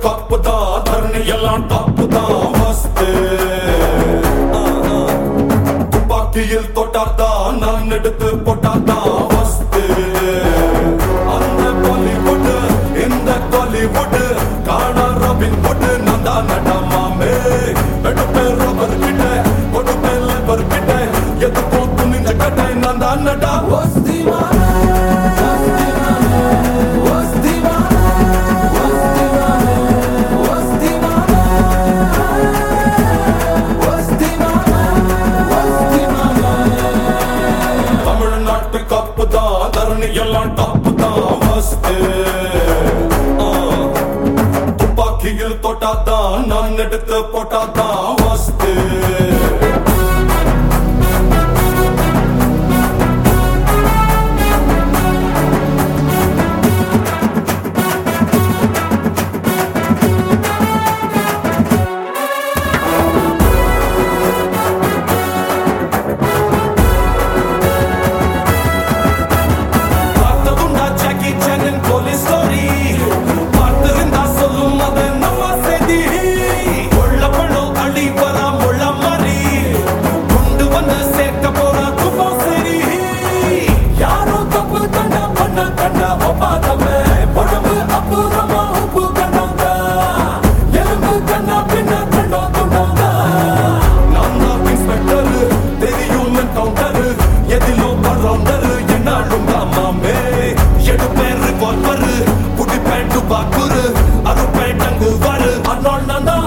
Cup தான் தரணி எல்லாம் top தான் மஸ்து துப்பாக்கியில் தொட்டாதான் நான் எடுத்து போட்டாதான் மஸ்து அந்த பாலிவுட் இந்த காலிவுட் காணா ராபின் புட் நான் தான் நடமாமே வெடுப்பே ரப்பர் கிட்ட கொடுப்பே லேபர் கிட்ட எதுக்கும் துணிஞ்ச கட்டை நான் தான் நடா தமிழ்நாட்டு கப்பு தான் தரணி எல்லாம் டாப்பு தான் மஸ்து துப்பாக்கியில் தொட்டாதான் நான் எடுத்து போட்டாதான் மஸ்து பார்த்ததுண்டா ஜாக்கி சானின் போலீஸ் ஸ்டோரி பார்த்திருந்தா சொல்லும் அது நம்ம செய்தி உள்ள பழம் அள்ளி வரா முள்ள மாதிரி கொண்டு வந்து சேர்க்க போற துப்பம் சரி யாரோ தப்பு கண்டா பண்ண கண்டா ஒப்பாதமே உடம்பு அப்புறமா உப்பு கண்டாங்க எலும்பு கண்ணா பின்ன கண்டோ கொண்டாங்க நான் தான் இன்ஸ்பெக்டர் தெரியும் கவுண்டர் எதிலோ பரவுண்டர் என்னாலும் மாமே எடுப்பேன் ரிவால்வர் குடிப்பேன் துப்பாக்குரு அறுப்பேன் டங்கு வரு அண்ணாள் நான் தான்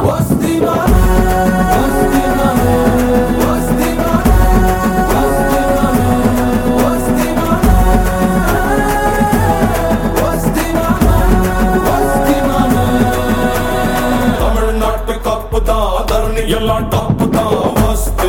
தமிழ்நாட்டு கப்பு தான் தரணி எல்லாம் டாப்பு தான் மஸ்து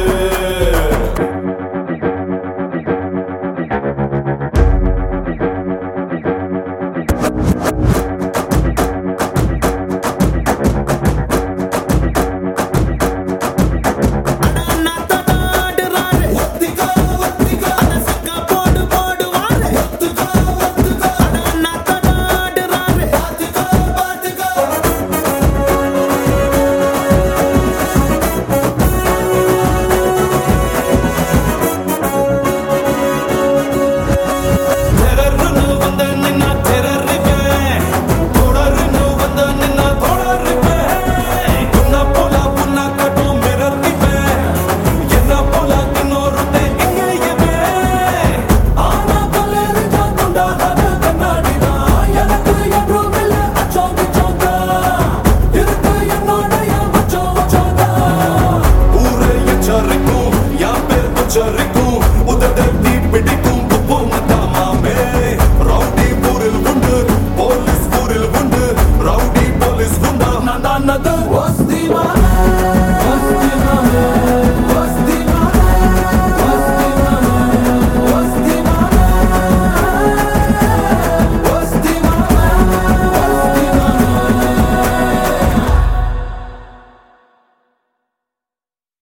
தெரர்னு வந்து நின்னா தெரறிப்பேன். தொடர்னு வந்து நின்னா தொடர்றிப்பேன். உன்னை போல உன்னை காட்டும் மிரட்டிப்பேன். என்னை போல இன்னொருத்தன் எங்கேயுமே. ஆனா கல்லெறிஞ்சா துண்டாகாத கண்ணாடிதான். எனக்கு என்றும் இல்லை அச்சம் பிச்சம்தான். இருக்கு என்னுடைய மச்சம் மச்சம்தான். ஊரே எச்சரிக்கும், என் பேர் உச்சரிக்கும். உதவி